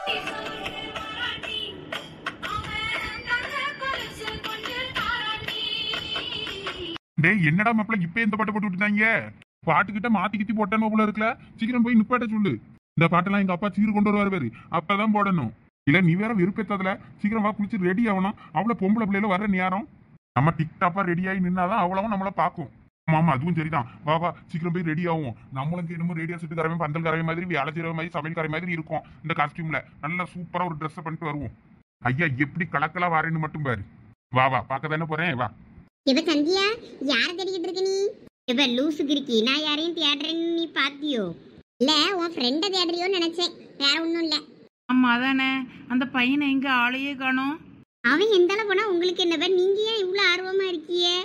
டேய் என்னடா மாப்பிள்ள இப்ப இந்த பாட்டு போட்டு விட்டுட்டாங்க பாட்டுக்கிட்ட மாத்தி கித்தி போட்டேன்னு போல இருக்குல்ல சீக்கிரம் போய் நிப்பாட்ட சொல்லு இந்த பாட்டெல்லாம் எங்க அப்பா சீர் கொண்டு வருவாரு பாரு அப்பதான் போடணும் இல்ல நீ வேற விருப்பத்ததுல சீக்கிரம் வா குளிச்சு ரெடி ஆகணும் அவ்வளவு பொம்பளை பிள்ளைல வர நேரம் நம்ம டிக்டாப்பா ரெடி ஆகி நின்னாதான் அவ்வளவும் நம்மள பாக்கும் ஆமா அதுவும் சரிதான் வா வா சீக்கிரம் போய் ரெடி ஆகும் நம்மளும் என்னமோ ரேடியோ செட்டு கரவை பந்தல் கரவை மாதிரி வேலை செய்யற மாதிரி சமையல் கரை மாதிரி இருக்கும் இந்த காஸ்டியூம்ல நல்லா சூப்பரா ஒரு ட்ரெஸ் பண்ணிட்டு வருவோம் ஐயா எப்படி கலக்கலா வாரேன்னு மட்டும் பாரு வா வா பார்க்க தானே போறேன் வா இப்ப சந்தியா யார தேடிக்கிட்டு இருக்க நீ இப்ப லூசு கிறுக்கி நான் யாரையும் தேடுறேன்னு நீ பாத்தியோ இல்ல உன் ஃப்ரெண்ட தேடுறியோன்னு நினைச்சேன் வேற ஒண்ணும் இல்ல ஆமா அதானே அந்த பையனை எங்க ஆளையே காணோம் அவன் எந்தால போனா உங்களுக்கு என்ன பேர் நீங்க ஏன் இவ்வளவு ஆர்வமா இருக்கியே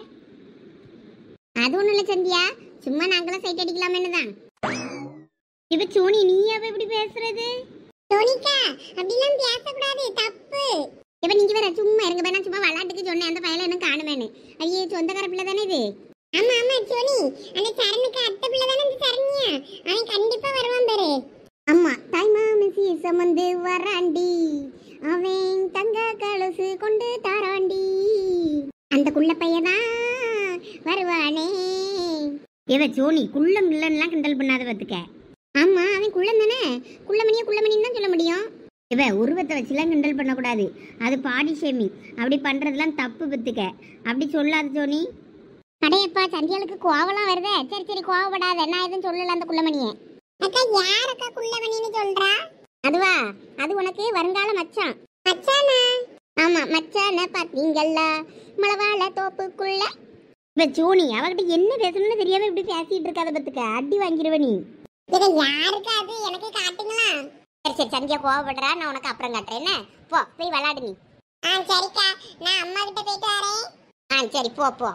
அது ஒண்ணும் இல்ல சந்தியா சும்மா நாங்களும் சைட் அடிக்கலாமேன்னு தான் இப்ப சோனி நீ அப்ப இப்படி பேசுறது சோனிகா அப்படிலாம் பேசக்கூடாது தப்பு இப்ப நீங்க வேற சும்மா இருங்க பே, நான் சும்மா விளையாட்டுக்கு சொன்னேன் அந்த பையல என்ன காணுமேனு ஐயே சொந்தக்கார பிள்ளை தானே இது ஆமா ஆமா சோனி அந்த சரணுக்கு அத்தை பிள்ளை தானே இந்த சரண்யா அவன் கண்டிப்பா வருவான் பாரு ஆமா தாய் மாமசி சமந்து வராண்டி அவன் தங்க கலசு கொண்டு தாராண்டி அந்த குள்ள பையதான் வருவானே இவ சோனி குள்ளம் இல்லன்னுலாம் கிண்டல் பண்ணாத பத்துக்க ஆமா அவன் குள்ளம் தானே குள்ளமணியா குள்ளமணின்னு தான் சொல்ல முடியும் இவ உருவத்தை வச்சுலாம் கிண்டல் பண்ணக்கூடாது அது பாடி ஷேமிங் அப்படி பண்றதெல்லாம் தப்பு பத்துக்க அப்படி சொல்லாத சோனி அடையப்பா சந்தியாளுக்கு கோவலாம் வருதே சரி சரி கோவப்படாத நான் எதுவும் சொல்லல அந்த குள்ளமணியை அக்கா யார் அக்கா குள்ளமணின்னு சொல்றா அதுவா அது உனக்கு வருங்கால மச்சான் மச்சானா ஆமா மச்சான பாத்தீங்கல்ல மலவாழ தோப்புக்குள்ள இப்ப சோனி அவகிட்ட என்ன பேசணும்னு தெரியாம இப்படி பேசிட்டு இருக்காத பத்துக்க அடி வாங்கிடுவ நீ இத யாருக்கு அது எனக்கு காட்டுங்களா சரி சரி சந்தியா கோவப்படுறா நான் உனக்கு அப்புறம் காட்டுறேன் என்ன போ போய் விளையாடு நீ ஆ சரிக்கா நான் அம்மா கிட்ட போயிட்டு வரேன் ஆ சரி போ போ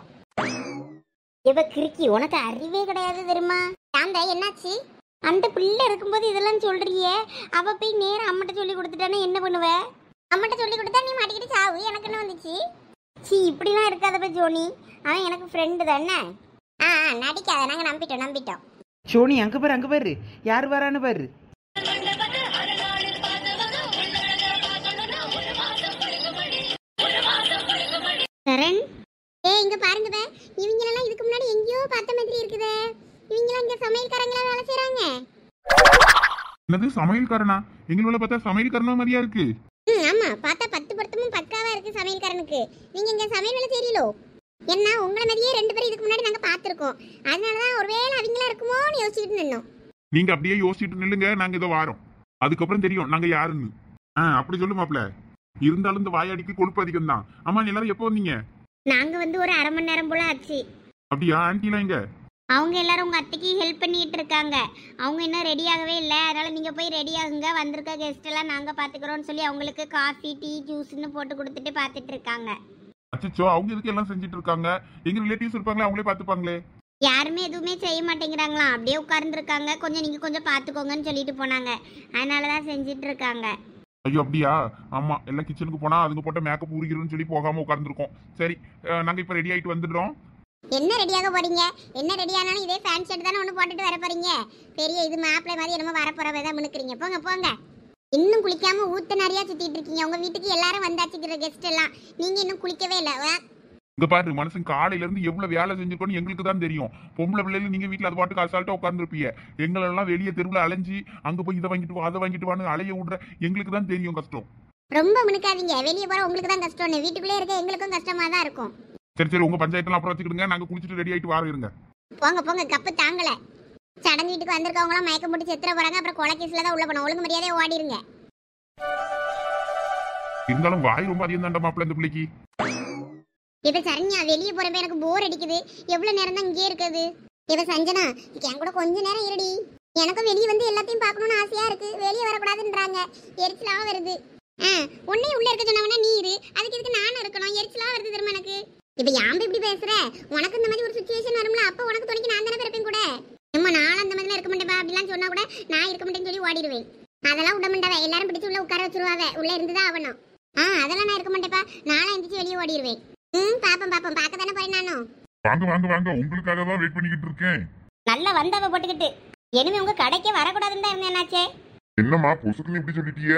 இவ கிறுக்கி உனக்கு அறிவே கிடையாது தெரியுமா சாந்தா என்னாச்சு அந்த பிள்ளை இருக்கும்போது இதெல்லாம் சொல்றியே அவ போய் நேரா அம்மட்ட சொல்லி கொடுத்துட்டானா என்ன பண்ணுவ அம்மட்ட சொல்லி கொடுத்தா நீ மாட்டிக்கிட்டு சாவு எனக்கு என்ன வந்துச்சு சி இப்படிலாம் இருக்காத போய் ஜோனி அவன் எனக்கு ஃப்ரெண்டு தானே ஆ ஆ, நடிக்காத நாங்க நம்பிட்டோம் நம்பிட்டோம் சோனி அங்க பாரு அங்க பாரு யார் வரான்னு பாரு சரண் ஏ இங்க பாருங்க பே இவங்களெல்லாம் இதுக்கு முன்னாடி எங்கேயோ பார்த்த மாதிரி இருக்குதே இவங்கெல்லாம் இங்க சமையல்காரங்களா வேலை செய்றாங்க என்னது சமையல்காரனா எங்களோட பார்த்தா சமையல்காரனா மாதிரியா இருக்கு ம் ஆமா பார்த்தா பத்து பொருத்தமும் பக்காவா இருக்கு சமையல்காரனுக்கு நீங்க இங்க சமையல் வேலை தெரியலோ என்ன உங்களை மாதிரியே ரெண்டு பேரும் இதுக்கு முன்னாடி நாங்க பார்த்திருக்கோம் அதனாலதான் ஒருவேளை அவங்களா இருக்குமோன்னு யோசிச்சுட்டு நின்னோம் நீங்க அப்படியே யோசிச்சுட்டு நில்லுங்க நாங்க இதோ வாரோம் அதுக்கப்புறம் தெரியும் நாங்க யாருன்னு ஆ அப்படி சொல்லு மாப்ள இருந்தாலும் இந்த வாயாடிக்கு கொழுப்பு அதிகம் தான் ஆமா எல்லாரும் எப்போ வந்தீங்க நாங்க வந்து ஒரு அரை மணி நேரம் போல ஆச்சு அப்படியா ஆன்டிலாம் எங்க அவங்க எல்லாரும் உங்க அத்தைக்கு ஹெல்ப் பண்ணிட்டு இருக்காங்க அவங்க இன்னும் ரெடி ஆகவே இல்லை அதனால நீங்க போய் ரெடி ஆகுங்க வந்திருக்க கெஸ்ட் எல்லாம் நாங்க பாத்துக்கிறோம்னு சொல்லி அவங்களுக்கு காஃபி டீ ஜூஸ்னு போட்டு கொடுத்துட்டு பார்த்துட்டு இருக்காங்க அச்சோ அவங்க இதுக்கு எல்லாம் செஞ்சுட்டு இருக்காங்க எங்க ரிலேட்டிவ்ஸ் இருப்பாங்களே அவங்களே பாத்துப்பாங்களே யாருமே எதுவுமே செய்ய மாட்டேங்கிறாங்களாம் அப்படியே உட்கார்ந்துருக்காங்க கொஞ்சம் நீங்க கொஞ்சம் பாத்துக்கோங்கன்னு சொல்லிட்டு போனாங்க அதனாலதான் செஞ்சிட்டு இருக்காங்க ஐயோ அப்படியா ஆமா எல்லாம் கிச்சனுக்கு போனா அதுங்க போட்ட மேக்கப் உரிக்கிறோம்னு சொல்லி போகாம உட்கார்ந்துருக்கோம் சரி அஹ், நாங்க இப்ப ரெடி ஆயிட்டு வந்துடுறோம் என்ன ரெடியாக போறீங்க என்ன ரெடி ஆனாலும் இதே ஃபேன் ஷர்ட் தானே ஒன்று போட்டுட்டு வர போறீங்க பெரிய இது மாப்பிள்ளை மாதிரி என்னமோ வர போறவே தான் மினுக்குறீங்க போங்க போங்க இன்னும் குளிக்காம ஊத்த நிறைய சுத்திட்டு இருக்கீங்க உங்க வீட்டுக்கு எல்லாரும் வந்தாச்சுக்கிற கெஸ்ட் எல்லாம் நீங்க இன்னும் குளிக்கவே இல்லை வா. இங்க பாரு மனுஷன் காலையில இருந்து எவ்வளவு வேலை செஞ்சிருக்கோன்னு எங்களுக்கு தான் தெரியும் பொம்பளை பிள்ளைல நீங்க வீட்டுல அது பாட்டுக்கு அசால்ட்டா உட்கார்ந்துருப்பீங்க எங்களெல்லாம் வெளியே தெருவில் அலைஞ்சு அங்க போய் இதை வாங்கிட்டு வா அதை வாங்கிட்டு வான்னு அலைய விடுற எங்களுக்கு தான் தெரியும் கஷ்டம் ரொம்ப மினுக்காதீங்க வெளியே போற உங்களுக்கு தான் கஷ்டம்னு வீட்டுக்குள்ளே இருக்க எங்களுக்கும் கஷ்டமா தான் இருக்கும் சரி சரி உங்க பஞ்சாயத்துல அப்புறம் வச்சுக்கிடுங்க நாங்க குளிச்சுட்டு ரெடி ஆயிட்டு வாரம் இருங்க போங்க போங்க கப்பு தாங்கல சடங்கு வீட்டுக்கு வந்திருக்கவங்களாம் மயக்கம் போட்டு செத்துற போறாங்க அப்புறம் கொலை கேஸ்ல தான் உள்ள போனோம் ஒழுங்கு மரியாதையா ஓடிடுங்க இருந்தாலும் வாய் ரொம்ப அதிகம் தாண்டா மாப்பிள்ள இந்த பிள்ளைக்கு இப்ப சரண்யா வெளியே போறப்ப எனக்கு போர் அடிக்குது எவ்வளவு நேரம் தான் இங்கே இருக்குது இப்ப சஞ்சனா என் கூட கொஞ்ச நேரம் இருடி எனக்கும் வெளியே வந்து எல்லாத்தையும் பார்க்கணும்னு ஆசையா இருக்கு வெளியே வரக்கூடாதுன்றாங்க எரிச்சலா வருது ஆ உன்னையும் உள்ள இருக்க சொன்னவனா நீ இரு அதுக்கு இதுக்கு நானும் இருக்கணும் எரிச்சலா வருது திரும்ப எனக்கு இப்ப யாம்பு இப்படி பேசுற உனக்கு இந்த மாதிரி ஒரு சுச்சுவேஷன் வரும்ல அப்ப உனக்கு துணைக்கு நான் தானே இருப்பேன் கூட அம்மா நான் அந்த மாதிரிலாம் இருக்க மாட்டேப்பா அப்படிலாம் சொன்னா கூட நான் இருக்க மாட்டேன்னு சொல்லி ஓடிடுவேன் அதெல்லாம் விட மாட்டாவ எல்லாரும் பிடிச்சு உள்ள உட்கார வச்சிருவாவ உள்ள இருந்துதான் ஆகணும் ஆ அதெல்லாம் நான் இருக்க மாட்டேப்பா நானும் எந்திரிச்சு வெளியே ஓடிடுவேன் ம் பாப்போம் பாப்போம் பார்க்க தானே போறேன் நானும் வாங்க வாங்க வாங்க உங்களுக்காக தான் வெயிட் பண்ணிக்கிட்டு இருக்கேன் நல்லா வந்தவ போட்டுக்கிட்டு இனிமே உங்க கடைக்கே வரக்கூடாதுன்னு தான் இருந்தேன் என்னாச்சே என்னம்மா பொசுக்குன்னு இப்படி சொல்லிட்டியே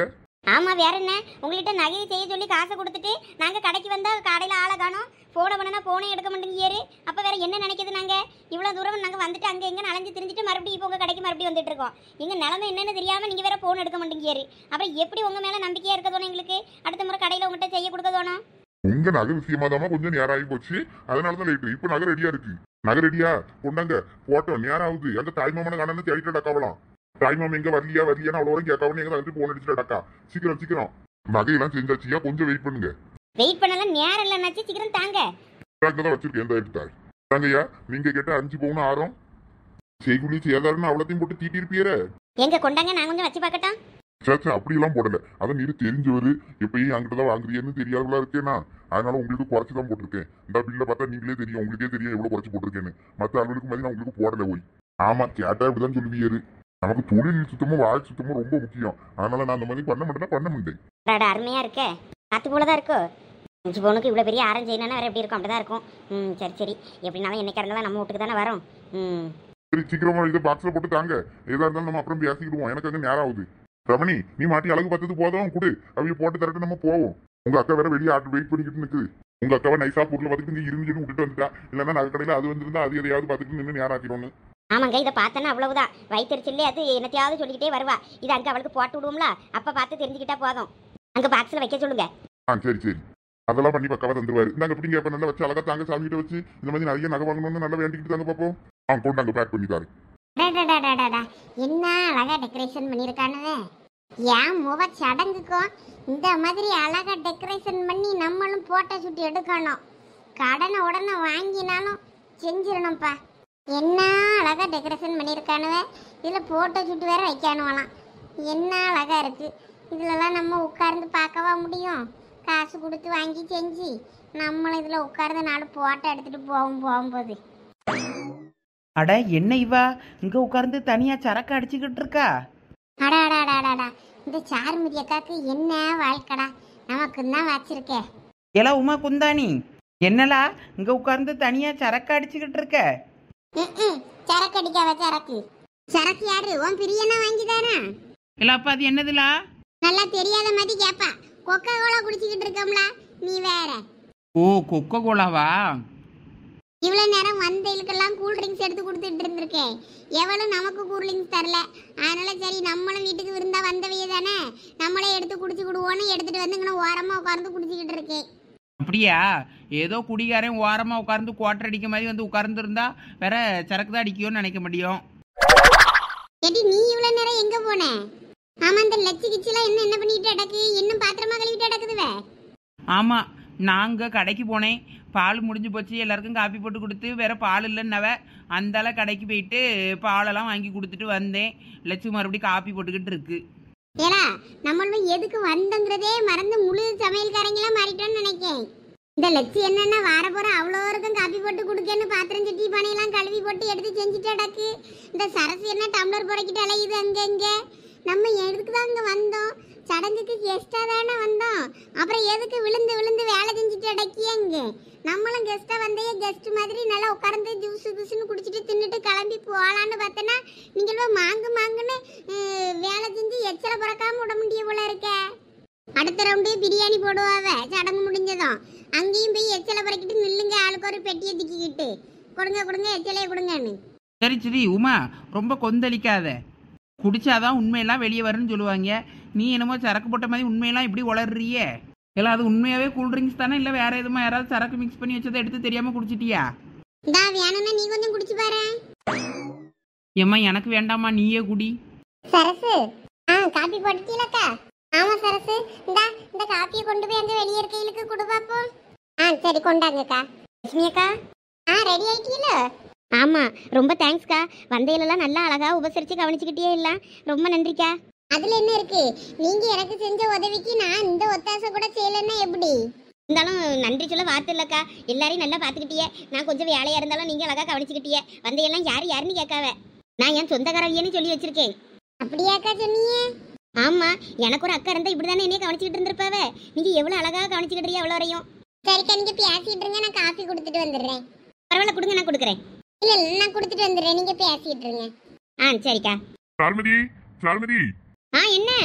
ஆமா வேற என்ன உங்கள்கிட்ட நகையை செய்ய சொல்லி காசை கொடுத்துட்டு நாங்க கடைக்கு வந்தா கடையில ஆளை காணோம் போனை பண்ணனா போனே எடுக்க மாட்டேங்கியாரு அப்ப வேற என்ன நினைக்குது நாங்க இவ்வளவு தூரம் நாங்க வந்துட்டு அங்க எங்க நலஞ்சு திரிஞ்சுட்டு மறுபடியும் இப்போ உங்க கடைக்கு மறுபடியும் வந்துட்டு இருக்கோம் எங்க நிலைமை என்னன்னு தெரியாம நீங்க வேற போன் எடுக்க மாட்டேங்கியாரு அப்புறம் எப்படி உங்க மேல நம்பிக்கையா இருக்க தோணும் எங்களுக்கு அடுத்த முறை கடையில உங்ககிட்ட செய்ய கொடுக்க தோணும் உங்க நகை விஷயமா தான் கொஞ்சம் நேரம் ஆகி போச்சு அதனாலதான் லேட்டு இப்ப நகை ரெடியா இருக்கு நகை ரெடியா கொண்டாங்க போட்டோம் நேரம் ஆகுது எங்க தாய்மாமனை காணந்து தேடிட்டு டக்காவலாம் தாய்மாமன் எங்க வரலையா வரலையான்னு அவ்வளோ வரைக்கும் கேட்காம எங்க வந்து போன் அடிச்சுட்டு டக்கா சீக்கிரம் சீக்கிரம் நகையெல்லாம் செஞ்சாச்சியா கொஞ்சம் வெயிட் பண்ணுங்க வெயிட் பண்ணலாம் நேரம் இல்லைன்னாச்சு சீக்கிரம் தாங்க பேங்க்ல தான் வச்சிருக்கேன் எந்த எடுத்தாள் தாங்கய்யா நீங்க கேட்ட அஞ்சு பவுன் ஆறும் செய்குலி சேதாரன்னு அவ்வளோத்தையும் போட்டு தீட்டி இருப்பீரே எங்க கொண்டாங்க நான் கொஞ்சம் வச்சு பார்க்கட்டும் சேச்சா அப்படியெல்லாம் போடல அதை நீரு தெரிஞ்சவரு எப்பயும் என்கிட்ட தான் வாங்குறீங்கன்னு தெரியாதவளா இருக்கேனா அதனால உங்களுக்கு குறைச்சி தான் போட்டிருக்கேன் இந்த பில்ல பார்த்தா நீங்களே தெரியும் உங்களுக்கே தெரியும் எவ்வளவு குறைச்சி போட்டிருக்கேன்னு மற்ற ஆளுகளுக்கு மாதிரி நான் உங்களுக்கு போடல போய் ஆமா கேட்டா இப்படிதான் சொல்லுவீரு நமக்கு தொழில் சுத்தமும் வாழ் சுத்தமும் ரொம்ப முக்கியம் அதனால நான் அந்த மாதிரி பண்ண மாட்டேன்னா பண்ண மாட்டேன் அடடா, அருமையா இருக்கே காத்து போல தான் இருக்கோ அஞ்சு பவுனுக்கு இவ்வளோ பெரிய ஆரஞ்சு செய்யணும்னா வேற எப்படி இருக்கும் அப்படிதான் இருக்கும் ம் சரி சரி எப்படினாலும் என்னைக்கா இருந்தாலும் நம்ம வீட்டுக்கு தானே வரோம் ம் சரி சீக்கிரமா இதை பாக்ஸ்ல போட்டு தாங்க எதா இருந்தாலும் நம்ம அப்புறம் பேசிக்கிடுவோம் எனக்கு அங்க நேரம் ஆகுது ரமணி நீ மாட்டி அழகு பார்த்தது போதும் கொடு அவங்க போட்டு தரட்டு நம்ம போவோம் உங்க அக்கா வேற வெளியே ஆட்டு வெயிட் பண்ணிக்கிட்டு நிக்குது உங்க அக்காவை நைஸா பொருள் பார்த்துட்டு இங்க இருந்து சொல்லி விட்டுட்டு வந்துட்டா இல்லைன்னா நகை கடையில அது வந்திருந்தா அது எதையாவது பார்த்துட்டு நின்று நேரம் ஆக்கிடும்னு ஆமாங்க இதை பார்த்தேன்னா அவ்வளவுதான் வயிற்றுச்சல்லே அது என்னத்தையாவது சொல்லிக்கிட்டே வருவா இது அங்கே அவளுக்கு போட்டு விடுவோம்ல அப்போ பார்த்து தெரிஞ்சுக்கிட்டா போதும் அங்கே பாக்ஸில் வைக்க சொல்லுங்க ஆ சரி சரி அதெல்லாம் பண்ணி பக்காவா தந்துருவாரு இந்தாங்க எப்படிங்க இப்ப நல்லா வச்சு அழகா தாங்க சாமி கிட்ட வச்சு இந்த மாதிரி நிறைய நகை வாங்கணும்னு நல்லா வேண்டிக்கிட்டு தாங்க பார்ப்போம் ஆ கொண்டாங்க பேக் பண்ணி தாரு அடடடடடடா. என்ன அழகா டெக்கரேஷன் பண்ணியிருக்கானுவே ஏன் முக சடங்குக்கும் இந்த மாதிரி அழகா டெக்கரேஷன் பண்ணி நம்மளும் போட்டோ ஷூட் எடுக்கணும் கடனை உடனே வாங்கினாலும் செஞ்சிடணும்ப்பா என்ன அழகா டெக்கரேஷன் பண்ணியிருக்கானுவே இதில் போட்டோ ஷூட் வேற வைக்கணும்லாம் என்ன அழகா இருக்கு இதுலலாம் நம்ம உட்கார்ந்து பார்க்கவா முடியும் காசு கொடுத்து வாங்கி செஞ்சு நம்மளும் இதில் உட்கார்ந்து நாலு போட்டோ எடுத்துட்டு போவோம் போகும்போது அட என்ன இவா இங்க உட்கார்ந்து தனியா சரக்கு அடிச்சுக்கிட்டு இருக்கா அடாடாடாடாடா இந்த சாருமதி அக்காக்கு என்ன வாழ்க்கடா நமக்கு தான் வச்சிருக்கே எலா உமா குந்தாணி என்னலா இங்க உட்கார்ந்து தனியா சரக்கு அடிச்சுக்கிட்டு இருக்க ம்ம். சரக்கு அடிக்காவ சரக்கு சரக்கு யாரு உன் பிரியனா வாங்கி தானா இல்ல அப்ப அது என்னதுலா நல்லா தெரியாத மாதிரி கேப்பா கொக்கா கோலா குடிச்சுக்கிட்டு இருக்கோம்ல நீ வேற ஓ கொக்கோ கோலாவா இவ்வளவு நேரம் வந்தவங்களுக்கெல்லாம் கூல் ட்ரிங்க்ஸ் எடுத்து கொடுத்துட்டு இருந்திருக்கேன் எவளும் நமக்கு கூல் ட்ரிங்க்ஸ் தரல அதனால சரி நம்மளும் வீட்டுக்கு விருந்தா வந்தவைய தானே நம்மளே எடுத்து குடிச்சு விடுவோன்னு எடுத்துட்டு வந்து இங்கே ஓரமா உட்கார்ந்து குடிச்சுக்கிட்டு இருக்கேன் அப்படியா ஏதோ குடிகாரன் ஓரமா உட்கார்ந்து குவாட்டர் அடிக்க மாதிரி வந்து உட்கார்ந்து இருந்தா வேற சரக்கு தான் அடிக்கும்னு நினைக்க முடியும் ஏடி நீ இவ்வளவு நேரம் எங்க போன ஆமா இந்த லட்சி கிச்சிலாம் என்ன என்ன பண்ணிட்டு அடக்கு இன்னும் பாத்திரமா கழுவிட்டு அடக்குதுவே ஆமா நாங்க கடைக்கு போனேன் பால் முடிஞ்சு போச்சு எல்லாருக்கும் காப்பி போட்டு கொடுத்து வேற பால் இல்லைன்னவ அந்தால கடைக்கு போயிட்டு பாலெல்லாம் வாங்கி கொடுத்துட்டு வந்தேன் லட்சு மறுபடியும் காப்பி போட்டுக்கிட்டு இருக்கு ஏடா நம்மளும் எதுக்கு வந்தோங்கிறதே மறந்து முழு சமையல்காரங்களா மாறிட்டோம்னு நினைக்கேன் இந்த லட்சி என்னன்னா வார போற அவ்வளோ இருக்கும் காப்பி போட்டு கொடுக்கன்னு பாத்திரம் சட்டி பானையெல்லாம் கழுவி போட்டு எடுத்து செஞ்சுட்டு அடக்கு இந்த சரசு என்ன டம்ளர் புறக்கிட்டு அலையுது அங்க இங்க நம்ம எதுக்கு தான் இங்க வந்தோம் சடங்குக்கு கெஸ்டா தானே வந்தோம் அப்புறம் எதுக்கு விழுந்து விழுந்து வேலை செஞ்சுட்டு அடக்கியே இங்க நம்மளும் கெஸ்டா வந்தே கெஸ்ட் மாதிரி நல்லா உட்கார்ந்து ஜூஸ் ஜூஸ்னு குடிச்சிட்டு தின்னுட்டு கிளம்பி போகலான்னு பார்த்தனா நீங்கள் மாங்கு மாங்குன்னு அஹ், வேலை செஞ்சு எச்சல பிறக்காம விட முடிய போல இருக்க அடுத்த ரவுண்டு பிரியாணி போடுவாவ சடங்கு முடிஞ்சதும் அங்கேயும் போய் எச்சல பிறக்கிட்டு நில்லுங்க ஆளுக்கு ஒரு பெட்டியை திக்கிக்கிட்டு கொடுங்க கொடுங்க எச்சலையை கொடுங்கன்னு சரி சரி உமா ரொம்ப கொந்தளிக்காத குடிச்சாதான் உண்மையெல்லாம் வெளியே வரும்னு சொல்லுவாங்க நீ என்னமோ சரக்கு போட்ட மாதிரி உண்மையெல்லாம் இப்படி உளர்றியே இல்லை அது உண்மையாவே கூல் ட்ரிங்க்ஸ் தானே இல்லை வேற எதுமா யாராவது சரக்கு மிக்ஸ் பண்ணி வச்சதை எடுத்து தெரியாம குடிச்சிட்டியா இந்தா வேணும்னா நீ கொஞ்சம் குடிச்சு பாரு ஏம்மா எனக்கு வேண்டாம்மா நீயே குடி சரசு ஆ காப்பி போட்டுட்டீங்களக்கா ஆமா சரசு இந்தா இந்த காப்பியை கொண்டு போய் அங்க வெளியே இருக்கைகளுக்கு கொடு பாப்போம் ஆ சரி கொண்டாங்கக்கா லட்சுமி அக்கா ஆ ரெடி ஆயிட்டீங்கள ஆமா ரொம்ப தேங்க்ஸ்க்கா வந்தையிலலாம் நல்லா அழகா உபசரிச்சு கவனிச்சுக்கிட்டே இல்ல ரொம்ப நன்றிக்கா அதுல என்ன இருக்கு நீங்க எனக்கு செஞ்ச உதவிக்கு நான் இந்த ஒத்தாசை கூட செய்யலன்னா எப்படி இருந்தாலும் நன்றி சொல்ல வார்த்தை இல்லக்கா எல்லாரையும் நல்லா பாத்துக்கிட்டியே நான் கொஞ்சம் வேலையா இருந்தாலும் நீங்க அழகா கவனிச்சுக்கிட்டியே வந்தையெல்லாம் யாரு யாருன்னு கேட்காவ நான் என் சொந்தக்காரவியன்னு சொல்லி வச்சிருக்கேன் அப்படியாக்கா சொன்னீங்க ஆமா எனக்கு ஒரு அக்கா இருந்தா இப்படிதானே என்னைய கவனிச்சுக்கிட்டு இருந்திருப்பாவ நீங்க எவ்வளவு அழகா கவனிச்சுக்கிட்டீங்க எவ்வளவு வரையும் சரிக்கா நீங்க பேசிட்டு இருங்க நான் காஃபி கொடுத்துட்டு வந்துடுறேன் பரவாயில்ல கொடுங்க நான் கொடுக்குறேன் இல்ல இல்ல நான் கொடுத்துட்டு வந்துடுறேன் நீங்க பேசிட்டு இருங்க ஆ சரிக்கா சால்மதி சால்மதி ஆ என்ன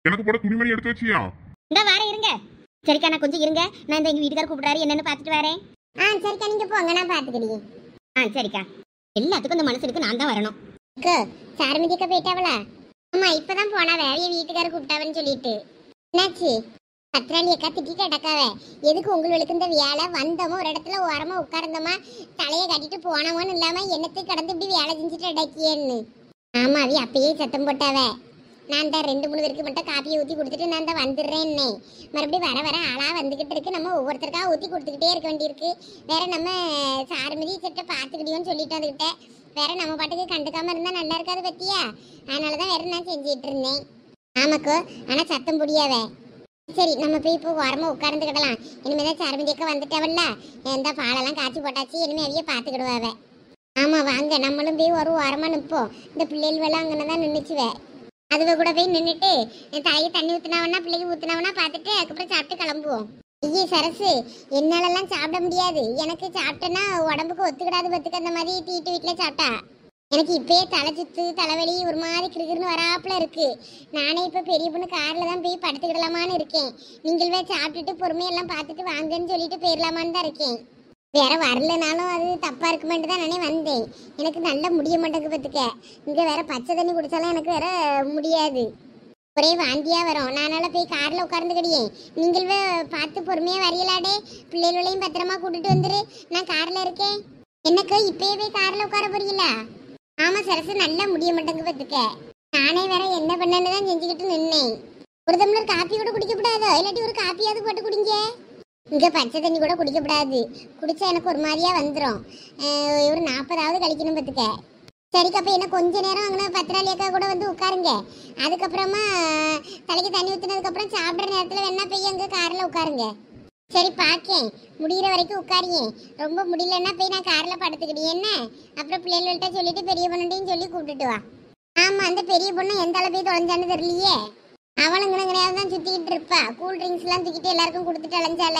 எனக்கு போட துணிமணி எடுத்து வச்சியா இந்த வாரம் இருங்க சரிக்கா நான் கொஞ்சம் இருங்க நான் இந்த எங்க வீட்டுக்கார கூப்பிடாரு என்னன்னு பார்த்துட்டு வரேன் ஆ சரிக்கா நீங்க போங்க நான் பார்த்துக்கிடுங்க ஆ சரிக்கா எல்லாத்துக்கும் இந்த மனசுக்கு நான் தான் வரணும் சாரமதிக்கா போயிட்டாவளா ஆமா இப்பதான் போனா வேலைய வீட்டுக்கார கூப்பிட்டாவன்னு சொல்லிட்டு என்னாச்சு பத்ராளி அக்கா திட்டிட்டு அடக்காவ எதுக்கு உங்களுக்கு இந்த வேலை வந்தோமோ ஒரு இடத்துல ஓரமா உட்கார்ந்தோமா தலையை கட்டிட்டு போனோமோன்னு இல்லாம என்னத்துக்கு கடந்து இப்படி வேலை செஞ்சுட்டு அடக்கியேன்னு ஆமா அவி அப்பயே சத்தம் போட்டாவ நான் தான் ரெண்டு மூணு பேருக்கு மட்டும் காப்பியை ஊற்றி கொடுத்துட்டு நான் தான் வந்துடுறேன்னே மறுபடியும் வர வர ஆளாக வந்துக்கிட்டு இருக்கு நம்ம ஒவ்வொருத்தருக்கா ஊற்றி கொடுத்துக்கிட்டே இருக்க வேண்டியிருக்கு வேற நம்ம சாருமதி சட்டை பார்த்துக்கிட்டியோன்னு சொல்லிட்டு அதுக்கிட்ட வேற நம்ம பாட்டுக்கு கண்டுக்காம இருந்தா நல்லா இருக்காது பத்தியா அதனால தான் வேற நான் செஞ்சிட்டு இருந்தேன் ஆமாக்கோ ஆனால் சத்தம் முடியாவே சரி நம்ம போய் இப்போ ஓரமாக உட்கார்ந்துக்கிடலாம் இனிமேல் தான் சாருமதி அக்கா வந்துட்டவல்ல எந்த பாலெல்லாம் காய்ச்சி போட்டாச்சு இனிமே அவைய பார்த்துக்கிடுவாவே ஆமாம் வாங்க நம்மளும் போய் ஒரு ஓரமாக நிற்போம் இந்த பிள்ளைகள் வேலை அங்கே தான் நின்றுச்சுவே அதுவ கூட போய் நின்றுட்டு தலையை தண்ணி ஊத்துனவனா பிள்ளைக்கு ஊத்துனவனா பார்த்துட்டு அதுக்கப்புறம் சாப்பிட்டு கிளம்புவோம் ஐயே சரசு என்னாலலாம் சாப்பிட முடியாது எனக்கு சாப்பிட்டேன்னா உடம்புக்கு ஒத்துக்கிடாது பத்துக்கு அந்த மாதிரி தீட்டு வீட்டில் சாப்பிட்டா எனக்கு இப்பயே தலை சுத்து தலைவலி ஒரு மாதிரி கிருகிருன்னு வராப்புல இருக்கு நானே இப்போ பெரிய பொண்ணு காரில் தான் போய் படுத்துக்கிடலாமான்னு இருக்கேன் நீங்களே சாப்பிட்டுட்டு பொறுமையெல்லாம் பார்த்துட்டு வாங்கன்னு சொல்லிட்டு போயிடலாமான்னு தான் இருக்கேன் வேற வரலனாலும் அது தப்பா இருக்குமேட்டு தான் நானே வந்தேன் எனக்கு நல்ல முடிய மாட்டேங்குது பத்துக்க இங்க வேற பச்சை தண்ணி குடிச்சாலும் எனக்கு வேற முடியாது ஒரே வாந்தியா வரும் நானால போய் கார்ல உட்கார்ந்துக்கிடியே நீங்களே பார்த்து பொறுமையா வரையலாடே பிள்ளைகளையும் பத்திரமா கூட்டிட்டு வந்துரு நான் கார்ல இருக்கேன் என்னக்கா இப்பயே போய் கார்ல உட்கார போறீங்களா ஆமா சரசு நல்லா முடிய மாட்டேங்குது பத்துக்க நானே வேற என்ன பண்ணேன்னு தான் செஞ்சுக்கிட்டு நின்னேன் ஒரு டம்ளர் காப்பி கூட குடிக்க கூடாதோ இல்லாட்டி ஒரு காப்பியாவது போட்டு குடிங்க இங்க பச்சை தண்ணி கூட குடிக்கக்கூடாது குடிச்சா எனக்கு ஒரு மாதிரியா வந்துடும் ஒரு நாற்பதாவது கழிக்கணும் பத்துக்க சரிக்கா அப்ப என்ன கொஞ்ச நேரம் அங்கே பத்திராளி அக்கா கூட வந்து உட்காருங்க அதுக்கப்புறமா தலைக்கு தண்ணி ஊத்துனதுக்கு அப்புறம் சாப்பிட்ற நேரத்துல வேணா போய் அங்க கார்ல உட்காருங்க சரி பாக்கேன் முடியிற வரைக்கும் உட்காரியே ரொம்ப முடியலன்னா போய் நான் கார்ல படுத்துக்கிட்டேன் என்ன அப்புறம் பிள்ளைகள்கிட்ட சொல்லிட்டு பெரிய பொண்ணுட்டையும் சொல்லி கூப்பிட்டுட்டு வா ஆமா அந்த பெரிய பொண்ணு எந்த அளவு போய் தொலைஞ்சான்னு தெரியலையே அவளுங்கனையாவது தான் சுத்திக்கிட்டு இருப்பா கூல் ட்ரிங்க்ஸ் எல்லாம் தூக்கிட்டு எல்லாருக்கும் கொடுத்துட்டு அலைஞ்சால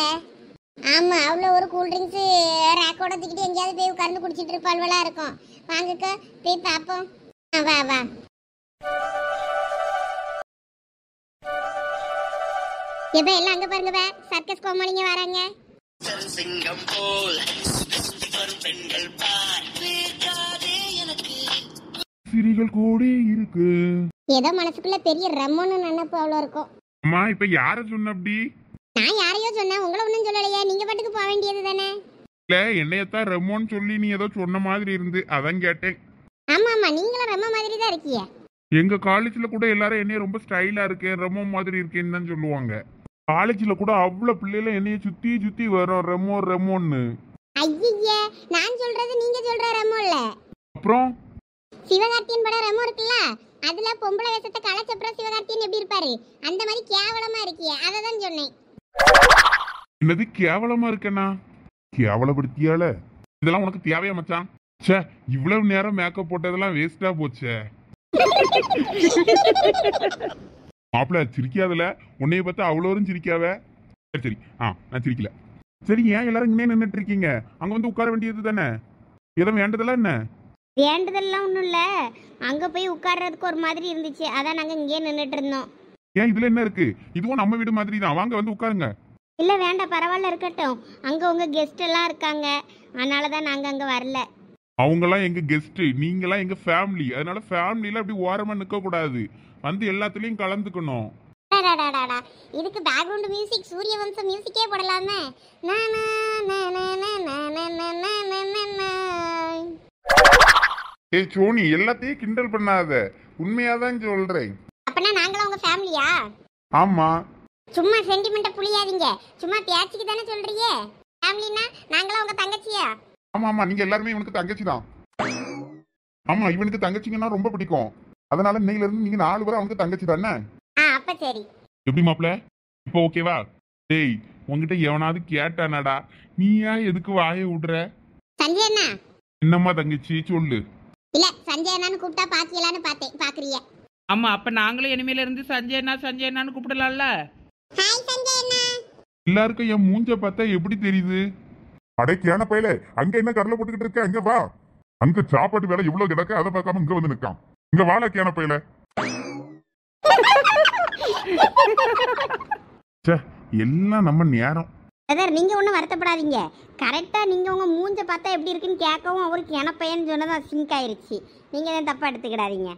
ஆமா அவ்வளோ ஒரு கூல் ட்ரிங்க்ஸ் ரேக்கோட தூக்கிட்டு எங்கேயாவது போய் உட்கார்ந்து குடிச்சிட்டு இருப்பாள்வெல்லாம் இருக்கும் வாங்கக்கா போய் பார்ப்போம் ஆ, வா வா எப்ப எல்லாம் அங்க பாருங்க வே சர்க்கஸ் கோமாளிங்க வராங்க சிங்கம் போல் வரும் பெண்கள் பார் வேண்டாதே எனக்கு சிறிகள் கோடி இருக்கு ஏதோ மனசுக்குள்ள பெரிய ரம்மன்னு நினைப்பு அவ்வளோ இருக்கும் அம்மா இப்ப யார சொன்ன அப்படி நான் யாரையோ சொன்னேன் உங்களை ஒன்றும் சொல்லலையே நீங்க பாட்டுக்கு போக வேண்டியது தானே இல்ல என்னையத்தான் ரெமோன்னு சொல்லி நீ ஏதோ சொன்ன மாதிரி இருந்து அதான் கேட்டேன் ஆமா ஆமா நீங்களும் ரம்ம மாதிரி தான் இருக்கீங்க எங்க காலேஜ்ல கூட எல்லாரும் என்னைய ரொம்ப ஸ்டைலா இருக்கேன் ரெமோ மாதிரி இருக்கேன்னு தான் சொல்லுவாங்க காலேஜ்ல கூட அவ்வளவு பிள்ளைல என்னைய சுத்தி சுத்தி வரும் ரெமோ ரெமோன்னு ஐயே நான் சொல்றது நீங்க சொல்ற ரெமோ இல்ல அப்புறம் சிவகார்த்தியன் படம் ரெமோ இருக்குல்ல அதுல பொம்பளை வேஷத்தை களைச்சப்புறம் சிவகார்த்தியன் எப்படி இருப்பாரு அந்த மாதிரி கேவலமா இருக்கியே அதை தான் சொன்னேன் என்னது கேவலமா இருக்கேனா கேவலப்படுத்தியால இதெல்லாம் உனக்கு தேவையா மச்சான் ச்சே இவ்வளவு நேரம் மேக்கப் போட்டதெல்லாம் வேஸ்டா போச்சே மாப்பிள்ள சிரிக்காதுல உன்னைய பார்த்தா அவ்வளோரும் சிரிக்காவ சரி சரி ஆ நான் சிரிக்கல சரி ஏன் எல்லாரும் இங்கே நின்றுட்டு இருக்கீங்க அங்க வந்து உட்கார வேண்டியது தானே ஏதோ வேண்டதெல்லாம் என்ன வேண்டதெல்லாம் ஒன்றும் இல்லை அங்கே போய் உட்கார்றதுக்கு ஒரு மாதிரி இருந்துச்சு அதான் நாங்கள் இங்கேயே நின்றுட்டு இருந்தோம் ஏன் இதுல என்ன இருக்கு இதுவும் நம்ம வீடு மாதிரி தான் வாங்க வந்து உட்காருங்க இல்லை வேண்டாம் பரவாயில்ல இருக்கட்டும் அங்கே உங்கள் கெஸ்ட் எல்லாம் இருக்காங்க அதனால தான் நாங்கள் அங்கே வரல அவங்கெல்லாம் எங்க கெஸ்ட் நீங்கெல்லாம் எங்க ஃபேமிலி அதனால ஃபேமிலியில அப்படி ஓரமா நிக்க கூடாது வந்து எல்லாத்துலயும் கலந்துக்கணும் அடாடாடாடா. இதுக்கு பேக்ரவுண்ட் மியூசிக் சூரிய வம்சம் மியூசிக்கே போடலாமே நா, நா, நா, நா, நா, நா, நா, நா, நா, நா, நா, நா. ஏய் சோனி எல்லாத்தையும் கிண்டல் பண்ணாத உண்மையாதான் சொல்றேன் அப்பனா நாங்களும் உங்க ஃபேமிலியா ஆமா சும்மா சென்டிமெண்ட்டை புளியாதீங்க சும்மா பேச்சுக்கு தானே சொல்றீங்க ஃபேமிலினா நாங்களும் உங்க தங்கச்சியா ஆமா ஆமா நீங்க எல்லாருமே இவனுக்கு தங்கச்சி தான் ஆமா இவனுக்கு தங்கச்சிங்கன்னா ரொம்ப பிடிக்கும் அதனால இன்னையில இருந்து நீங்க நாலு பேரும் அவனுக்கு தங்கச்சி தானே ஆ அப்ப சரி எப்படி மாப்பிள இப்போ ஓகேவா டேய் உன்கிட்ட எவனாவது கேட்டானடா நீயா எதுக்கு வாயை விடுற சஞ்சய் அண்ணா என்னம்மா தங்கச்சி சொல்லு இல்ல சஞ்சய் அண்ணான்னு கூப்பிட்டா பாத்தீங்களான்னு பார்த்தேன் பாக்குறிய ஆமா அப்ப நாங்களும் இனிமேல இருந்து சஞ்சய் அண்ணா சஞ்சய் அண்ணான்னு கூப்பிடலாம்ல ஹாய் சஞ்சய் அண்ணா எல்லாருக்கும் என் மூஞ்ச பார்த்தா எப்படி தெரியுது அடே கேன பையல அங்க என்ன கடலை போட்டுக்கிட்டு இருக்க அங்க வா அங்க சாப்பாட்டு வேலை இவ்வளவு கிடக்கு அதை பார்க்காம இங்க வந்து நிக்கான் இங்க வாழ கேன பையல ச்சே எல்லாம் நம்ம நேரம் பிரதர் நீங்க ஒன்றும் வருத்தப்படாதீங்க கரெக்டா நீங்க உங்க மூஞ்ச பார்த்தா எப்படி இருக்குன்னு கேட்கவும் அவருக்கு எனப்பையன்னு சொன்னதான் சிங்க் ஆயிருச்சு நீங்க எதுவும் தப்பா எடுத்துக்கிடாதீங்க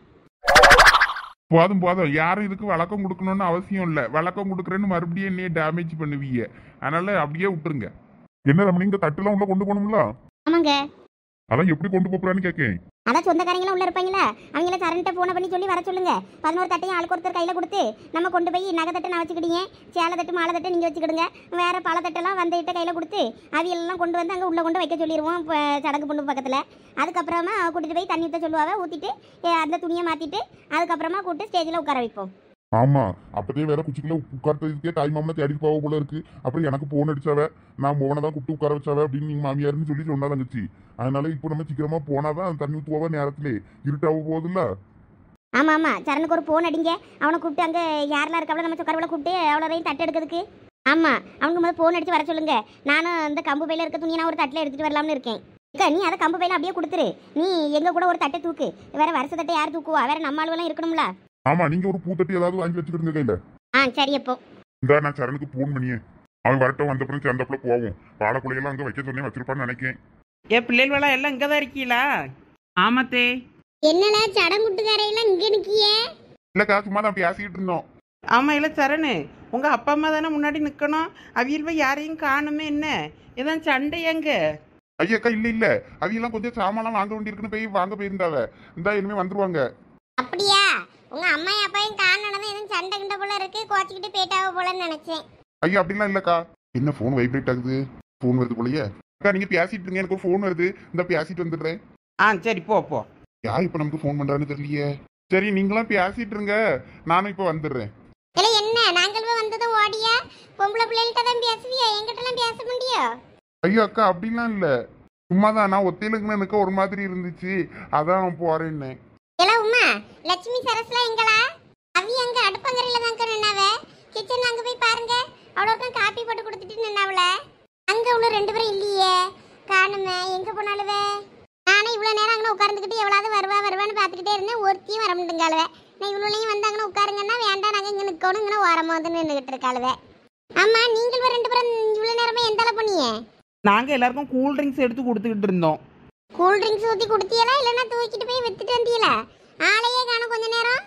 போதும் போதும் யாரும் இதுக்கு வழக்கம் கொடுக்கணும்னு அவசியம் இல்லை வழக்கம் கொடுக்குறேன்னு மறுபடியும் என்னைய டேமேஜ் பண்ணுவீங்க அதனால அப்படியே விட்டுருங்க என்ன ரமணி இந்த தட்டுலாம் உள்ள கொண்டு போகணும்ல ஆமாங்க அதான் எப்படி கொண்டு போறான்னு கேட்கேன் அதான் சொந்தக்காரங்களும் உள்ள இருப்பாங்களா அவங்கள கரண்ட்டை ஃபோனை பண்ணி சொல்லி வர சொல்லுங்க பதினோரு தட்டையும் ஆளுக்கு ஒருத்தர் கையில் கொடுத்து நம்ம கொண்டு போய் நகை தட்டை நான் வச்சுக்கிட்டீங்க சேலை தட்டு மாலை தட்டை நீங்கள் வச்சுக்கிடுங்க வேற பல தட்டெல்லாம் வந்த கையில் கொடுத்து அவியெல்லாம் கொண்டு வந்து அங்கே உள்ள கொண்டு வைக்க சொல்லிடுவோம் இப்போ சடங்கு பொண்ணு பக்கத்தில் அதுக்கப்புறமா கூட்டிட்டு போய் தண்ணி ஊற்ற சொல்லுவாங்க ஊற்றிட்டு அந்த துணியை மாற்றிட்டு அதுக்கப்புறமா கூப்பிட்டு ஸ்டேஜில் உட்கார வைப்போம் ஆமா அப்பதே வேற குச்சிக்குள்ள உட்கார்த்ததுக்கே தாய் மாமனை தேடிட்டு போக போல இருக்கு அப்புறம் எனக்கு போன் அடிச்சாவ நான் மோனை தான் கூப்பிட்டு உட்கார வச்சாவ அப்படின்னு நீங்க மாமியாருன்னு சொல்லி சொன்னா தங்கச்சி அதனால இப்போ நம்ம சீக்கிரமா போனாதான் தண்ணி ஊற்றுவா நேரத்திலே இருட்டாக போகுதுல்ல ஆமாம் ஆமாம் சரணுக்கு ஒரு ஃபோன் அடிங்க அவனை கூப்பிட்டு அங்கே யாரெல்லாம் இருக்காவளோ நம்ம சொக்கரவளை கூப்பிட்டு அவ்வளோதையும் தட்டு எடுக்கிறதுக்கு ஆமாம் அவங்க முதல்ல ஃபோன் அடித்து வர சொல்லுங்க நானும் அந்த கம்பு பையில இருக்க துணியை நான் ஒரு தட்டில் எடுத்துகிட்டு வரலாம்னு இருக்கேன் அக்கா நீ அதை கம்பு பையில அப்படியே கொடுத்துரு நீ எங்கள் கூட ஒரு தட்டை தூக்கு வேற வருஷ தட்டை யார் தூக்குவா வேற நம்ம ஆளுவெல்லாம் இருக்கணும்ல ஆமா நீங்க ஒரு பூத்தட்டி ஏதாவது வாங்கி வச்சுக்கிடுங்க கையில ஆ சரி அப்போ இந்த நான் சரணுக்கு போன் பண்ணியே அவன் வரட்டும் வந்தப்புறம் சேர்ந்தப்புல போவோம் வாழைக்குள்ளையெல்லாம் அங்க வைக்க சொன்னேன் வச்சிருப்பான்னு நினைக்கேன் ஏ பிள்ளைகளெல்லாம் எல்லாம் இங்கே தான் இருக்கீங்களா ஆமாத்தே என்னடா சடங்குட்டுக்காரையெல்லாம் இங்கே நிற்கியே இல்லக்கா சும்மா தான் பேசிக்கிட்டு இருந்தோம் ஆமாம் இல்லை சரணு உங்கள் அப்பா அம்மா தானே முன்னாடி நிற்கணும் அவியல் போய் யாரையும் காணுமே என்ன இதான் சண்டை எங்க ஐயக்கா இல்ல இல்ல அவையெல்லாம் கொஞ்சம் சாமான்லாம் வாங்க வேண்டியிருக்குன்னு போய் வாங்க போயிருந்தாவ இந்தா இனிமே வந்துருவாங்க அப்படியா உங்க அம்மா அப்பாயும் காரணம் எதுவும் சண்டை கிண்ட போல இருக்கு கோச்சிக்கிட்டு போயிட்டாவ போலன்னு நினைச்சேன் ஐயா அப்படிலாம் இல்லக்கா என்ன ஃபோன் வைப்ரேட் ஆகுது ஃபோன் வருது போலயே அக்கா நீங்க பேசிட்டு இருங்க எனக்கு ஒரு ஃபோன் வருது இந்த பேசிட்டு வந்துடுறேன் ஆ சரி போ போ யார் இப்ப நமக்கு ஃபோன் பண்றான்னு தெரியலையே சரி நீங்களாம் பேசிட்டு இருங்க நானும் இப்ப வந்துடுறேன் இல்ல என்ன நாங்கள் வந்தது ஓடியா பொம்பளை பிள்ளைகிட்ட தான் பேசுவியா என்கிட்டலாம் பேச முடியும் ஐயோ அக்கா அப்படிலாம் இல்ல சும்மாதான் நான் ஒத்தையிலுக்குன்னு எனக்கு ஒரு மாதிரி இருந்துச்சு அதான் போறேன்னு இல்ல உமா லட்சுமி சரஸ்லாம் எங்களா அவி அங்க அடுப்பங்கரையில தான் நின்னாவ கிச்சன் அங்க போய் பாருங்க அவ்வளோக்கும் காப்பி போட்டு கொடுத்துட்டு நின்னாவல அங்க உள்ள ரெண்டு பேரும் இல்லையே காணுமே எங்க போனாலுவே நானே இவ்வளவு நேரம் அங்கே உட்கார்ந்துக்கிட்டு எவ்வளவு வருவா வருவான்னு பார்த்துக்கிட்டே இருந்தேன் ஒருத்தியும் வர முடியுங்காலுவே நான் இவ்வளோலையும் வந்தாங்கன்னு உட்காருங்கன்னா வேண்டாம் நாங்கள் இங்கே நிற்கணும் இங்கே ஓரமாக வந்து நின்றுக்கிட்டு இருக்காளுவே ஆமா நீங்கள் ரெண்டு பேரும் இவ்வளோ நேரமா எந்த அளவு பண்ணியே நாங்கள் எல்லாருக்கும் கூல் ட்ரிங்க்ஸ் எடுத்து கொடுத்துக்கிட்டு இருந்தோம் கூல் ட்ரிங்க்ஸ் ஊற்றி கொடுத்தீங்களா இல்லைன்னா தூக்கிட்டு போய் வித்துட்டு வந்தீங்களா ஆளையே காணும் கொஞ்ச நேரம்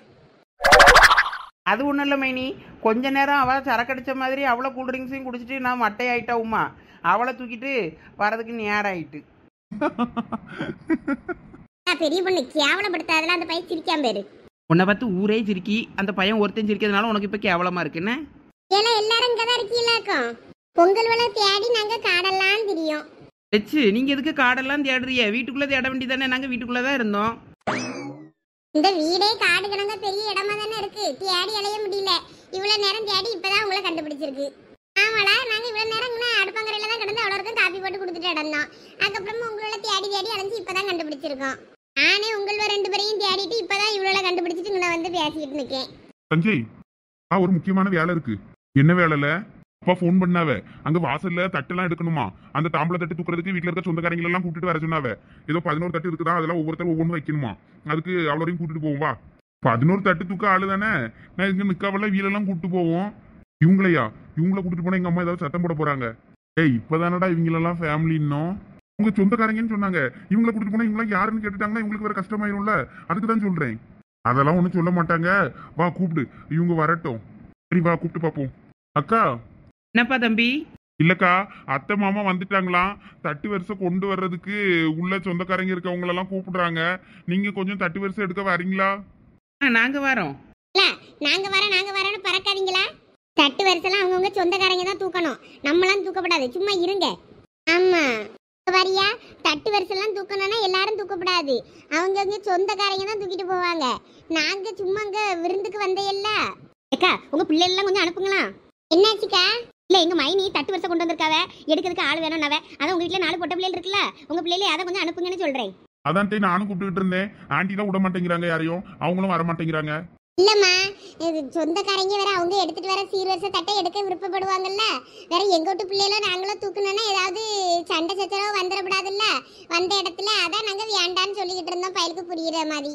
அது ஒன்றும் இல்லை மைனி கொஞ்ச நேரம் அவள் சரக்கடிச்ச மாதிரி அவ்வளோ கூல் ட்ரிங்க்ஸையும் குடிச்சிட்டு நான் மட்டை ஆயிட்டா உமா அவளை தூக்கிட்டு வரதுக்கு நேரம் ஆயிட்டு நான் பெரிய பொண்ணு கேவலப்படுத்தாதல அந்த பையன் சிரிக்காம பேரு உன்னை பார்த்து ஊரே சிரிக்கி அந்த பையன் ஒருத்தன் சிரிக்கிறதுனால உனக்கு இப்போ கேவலமாக இருக்குன்னு ஏன்னா எல்லாரும் இங்கே தான் இருக்கீங்களாக்கும் பொங்கல் விழா தேடி நாங்க காடெல்லாம் தெரியும் வச்சு நீங்கள் எதுக்கு காடெல்லாம் தேடுறிய வீட்டுக்குள்ளே தேட வேண்டியதானே நாங்கள் வீட்டுக்குள்ளே தான் இருந்தோம் இந்த வீடே காடு கிடங்க பெரிய இடமா தானே இருக்கு தேடி அலைய முடியல இவ்வளவு நேரம் தேடி இப்பதான் உங்களை கண்டுபிடிச்சிருக்கு ஆமாடா நாங்க இவ்வளவு நேரம் இங்கே அடுப்பங்கரையில தான் கிடந்து அவ்வளோருக்கும் காப்பி போட்டு கொடுத்துட்டு இடந்தோம் அதுக்கப்புறமா உங்களோட தேடி தேடி அலைஞ்சு இப்பதான் கண்டுபிடிச்சிருக்கோம் நானே உங்கள ரெண்டு பேரையும் தேடிட்டு இப்பதான் இவ்வளோ கண்டுபிடிச்சிட்டு இங்கே வந்து பேசிக்கிட்டு இருக்கேன் சஞ்சய் ஆ ஒரு முக்கியமான வேலை இருக்கு என்ன வேலைல அப்பா ஃபோன் பண்ணாவ அங்க வாசல்ல தட்டெல்லாம் எடுக்கணுமா அந்த தாம்பளை தட்டு தூக்குறதுக்கு வீட்ல இருக்க சொந்தக்காரங்க எல்லாம் கூட்டிட்டு வர சொன்னாவ ஏதோ பதினோரு தட்டு இருக்குதா அதெல்லாம் ஒவ்வொருத்தரும் ஒவ்வொன்று வைக்கணுமா அதுக்கு அவ்வளோரையும் கூட்டிட்டு போவோம் வா பதினோரு தட்டு தூக்க ஆளு தானே நான் இங்க நிக்காவல வீலெல்லாம் கூட்டிட்டு போவோம் இவங்களையா இவங்கள கூட்டிட்டு போனா எங்க அம்மா ஏதாவது சத்தம் போட போறாங்க ஏய் இப்பதானடா இவங்களெல்லாம் ஃபேமிலி இன்னும் உங்க சொந்தக்காரங்கன்னு சொன்னாங்க இவங்கள கூட்டிட்டு போனா இவங்களாம் யாருன்னு கேட்டுட்டாங்கன்னா இவங்களுக்கு வேற கஷ்டமாயிரும்ல அதுக்கு தான் சொல்றேன் அதெல்லாம் ஒன்றும் சொல்ல மாட்டாங்க வா கூப்பிடு இவங்க வரட்டும் சரி வா கூப்பிட்டு பார்ப்போம் அக்கா என்னப்பா தம்பி இல்லக்கா அத்தை மாமா வந்துட்டாங்களாம் தட்டு வரிசை கொண்டு வர்றதுக்கு உள்ள சொந்தக்காரங்க இருக்கவங்களெல்லாம் கூப்பிடுறாங்க நீங்க கொஞ்சம் தட்டு வரிசை எடுக்க வரீங்களா ஆ நாங்கள் வரோம் இல்ல நாங்க வர நாங்க வரேன்னு பறக்காதீங்களா தட்டு வரிசைலாம் அவங்கவுங்க சொந்தக்காரங்க தான் தூக்கணும் நம்மளாம் தூக்கப்படாது சும்மா இருங்க ஆமா இப்ப வரியா தட்டு வரிசைலாம் தூக்கணும்னா எல்லாரும் தூக்கப்படாது அவங்கவுங்க சொந்தக்காரங்க தான் தூக்கிட்டு போவாங்க நாங்க சும்மா அங்க விருந்துக்கு வந்தையல்ல அக்கா உங்க பிள்ளைகள் கொஞ்சம் அனுப்புங்களா என்னாச்சுக்கா இல்ல எங்க மைனி தட்டு வரிசை கொண்டு வந்திருக்காவ எடுக்கிறதுக்கு ஆள் வேணும்னாவ அதான் உங்க வீட்டுல நாலு பொட்ட பிள்ளைகள் இருக்குல்ல உங்க பிள்ளைகளை அதை கொஞ்சம் அனுப்புங்கன்னு சொல்றேன் அதான் டேய் நானும் கூப்பிட்டுக்கிட்டு இருந்தேன் ஆண்டி தான் விட மாட்டேங்கிறாங்க யாரையும் அவங்களும் வர மாட்டேங்கிறாங்க இல்லம்மா இது சொந்தக்காரங்க வேற அவங்க எடுத்துட்டு வர சீர்வரிசை தட்டை எடுக்க விருப்பப்படுவாங்கல்ல வேற எங்க வீட்டு பிள்ளைகளும் நாங்களும் தூக்கணும்னா ஏதாவது சண்டை சச்சரவு வந்துடக்கூடாதுல்ல வந்த இடத்துல அதான் நாங்க வேண்டான்னு சொல்லிக்கிட்டு இருந்தோம் பயலுக்கு புரியுற மாதிரி